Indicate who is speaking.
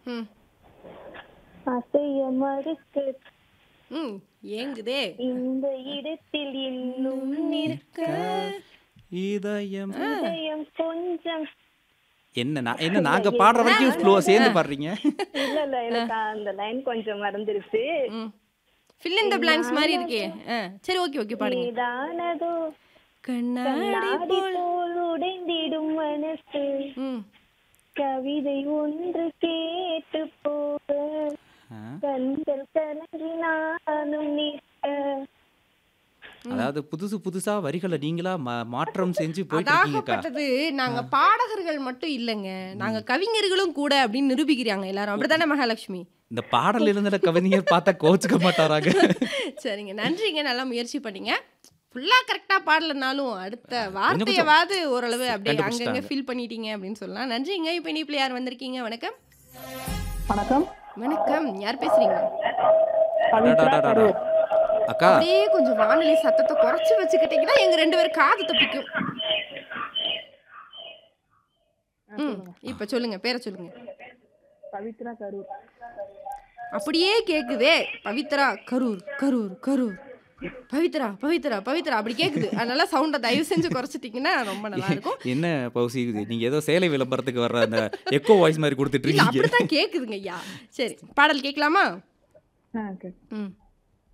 Speaker 1: ம்
Speaker 2: அசைய மறுக்க
Speaker 1: ம் ஏங்குதே
Speaker 2: இந்த இடத்தில் இன்னும் நிற்க
Speaker 3: இதயம்
Speaker 2: இதயம் கொஞ்சம்
Speaker 3: என்ன நான் என்ன நாங்க பாடுற வரைக்கும் ஃப்ளோ சேர்ந்து பாடுறீங்க
Speaker 2: இல்ல இல்ல எனக்கு அந்த லைன் கொஞ்சம் மறந்துருச்சு
Speaker 1: ம் ஃபில் in the blanks மாதிரி இருக்கே ஆ சரி ஓகே ஓகே பாடுங்க
Speaker 2: நீதானதோ
Speaker 1: கண்ணாடி
Speaker 2: நாடி போல் உடைந்திடும் மனசு
Speaker 1: ம்
Speaker 2: கவிதை ஒன்று கேட்டு போக
Speaker 3: ஆ,
Speaker 2: கண்கள் கலங்கி நானும் நிற்க
Speaker 3: அதாவது புதுசு புதுசா வரிகளை நீங்களா மா- மாற்றம் செஞ்சு போயிட்டு இருக்கீங்கக்கா
Speaker 1: அதாகப்பட்டது நாங்க பாடகர்கள் மட்டும் இல்லைங்க நாங்க கவிஞர்களும் கூட அப்படின்னு நிரூபிக்கிறாங்க எல்லாரும் அப்படித்தானே மகாலட்சுமி
Speaker 3: இந்த பாடல் இருந்த கவிஞர் பார்த்தா கோச்சுக்க மாட்டாராங்க
Speaker 1: சரிங்க நன்றிங்க நல்லா முயற்சி பண்ணீங்க ஃபுல்லா கரெக்டா பாடலனாலும் அடுத்த
Speaker 3: கொஞ்சம்
Speaker 1: வார்த்தையவாது ஓரளவு அப்படியே அங்கங்க
Speaker 3: கண்டுபிடிச்சிட்டாங்க.
Speaker 1: ஃபீல் பண்ணிட்டீங்க அப்படின்னு சொல்லலாம் நன்றிங்க இப்போ இனிப்புல யார் வந்திருக்கீங்க வணக்கம்
Speaker 4: வணக்கம்
Speaker 1: வணக்கம் யார் பேசுறீங்க
Speaker 3: அடடடடடா. அக்கா
Speaker 1: அப்படியே கொஞ்சம் வானொலி சத்தத்தை குறைச்சு வச்சுக்கிட்டீங்கன்னா எங்க ரெண்டு பேரும் காது தப்பிக்கும் ம் இப்ப சொல்லுங்க பேரை சொல்லுங்க
Speaker 4: பவித்ரா கரூர்
Speaker 1: அப்படியே கேக்குதே பவித்ரா கரூர் கரூர் கரூர் பவித்ரா பவித்ரா பவித்ரா அப்படி கேக்குது அதனால சவுண்டை தயவு செஞ்சு குறைச்சிட்டீங்கன்னா ரொம்ப நல்லா இருக்கும்
Speaker 3: என்ன பௌசி இது நீங்க ஏதோ சேலை விளம்பரத்துக்கு வர்ற அந்த எக்கோ வாய்ஸ் மாதிரி கொடுத்துட்டு
Speaker 1: இல்ல
Speaker 3: இருக்கீங்க
Speaker 1: அப்படித்தான் கேக்குதுங்க ஐயா சரி பாடல் கேட்கலாமா
Speaker 4: ஆ ஓகே
Speaker 1: ம்